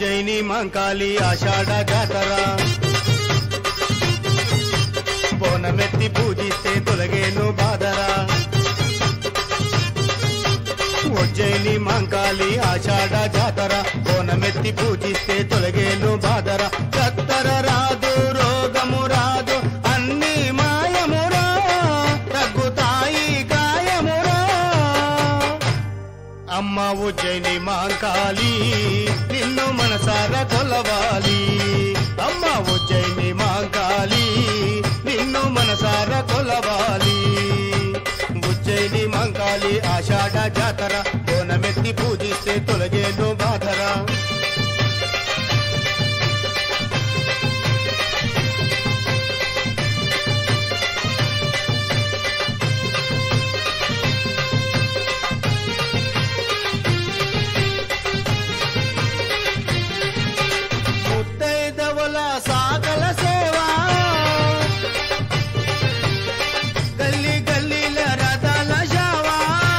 ఉజ్జయిని మంకాళి ఆషాఢ జాతర బోనమెత్తి పూజిస్తే తొలగేను బాదరా ఉజ్జయిని మంకాళి ఆషాఢ జాతర బోనమెత్తి పూజిస్తే తొలగేను బాదర కత్తర రాదు రోగము రాదు అన్ని మాయమురా తగ్గుతాయి గాయమురా అమ్మ ఉజ్జయిని మాంకాళి నిన్ను మనసార కొలవాలి అమ్మ ఉజ్జయిని మాంకాళి నిన్ను మనసార కొలవాలి ఉజ్జయిని మంకాళి ఆషాఢ జాతర బోనమెత్తి పూజిస్తే తొలగేను బాధరా ముత్తైదవల సాగల సేవా గల్లీ గల్లీల రథాల షావా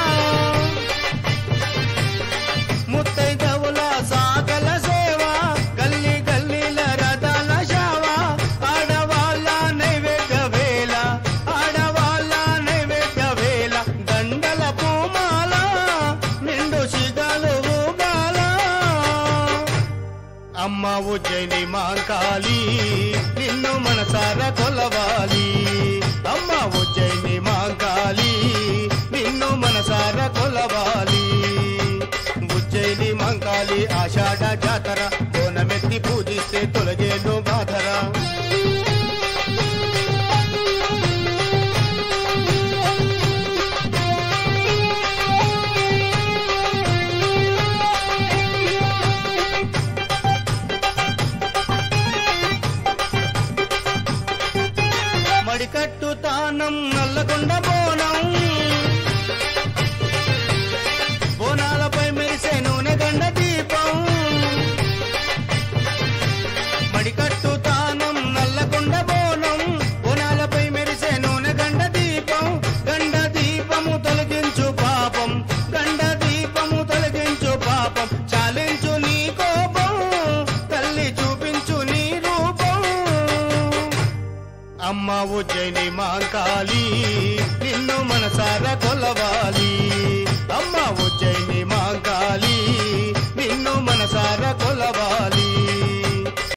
ముత్తైదవల సాగల సేవా గల్లీ గల్లీల రథాల షావా ఆడవాళ్ళ నైవేద్య వేళ ఆడవాళ్ళ నైవేద్య వేళ దండల పూమాల నిండు శిగలు ఊగాల అమ్మ ఉజ్జయిని మాంకాళి నిన్ను మనసార కొలవాలి అమ్మ ఉజ్జయిని మాంకాళి నిన్ను మనసార కొలవాలి ఉజ్జయిని మాంకాళి ఆషాఢ జాతర బోనమెత్తి పూజిస్తే తొలగేను బాధరా మడికట్టు తానం నల్లగొండ బోనం బోనాలపై మెరిసే నూనె గండ దీపం మడికట్టు తానం నల్లగొండ బోనం బోనాలపై మెరిసే నూనె గండ దీపం గండ దీపము తొలగించు పాపం గండ దీపము తొలగించు పాపం చాలించు నీ కోపం తల్లి చూపించు నీ రూపం అమ్మ ఉజ్జయిని మాంకాళి నిన్ను మనసార కొలవాలి అమ్మ ఉజ్జయిని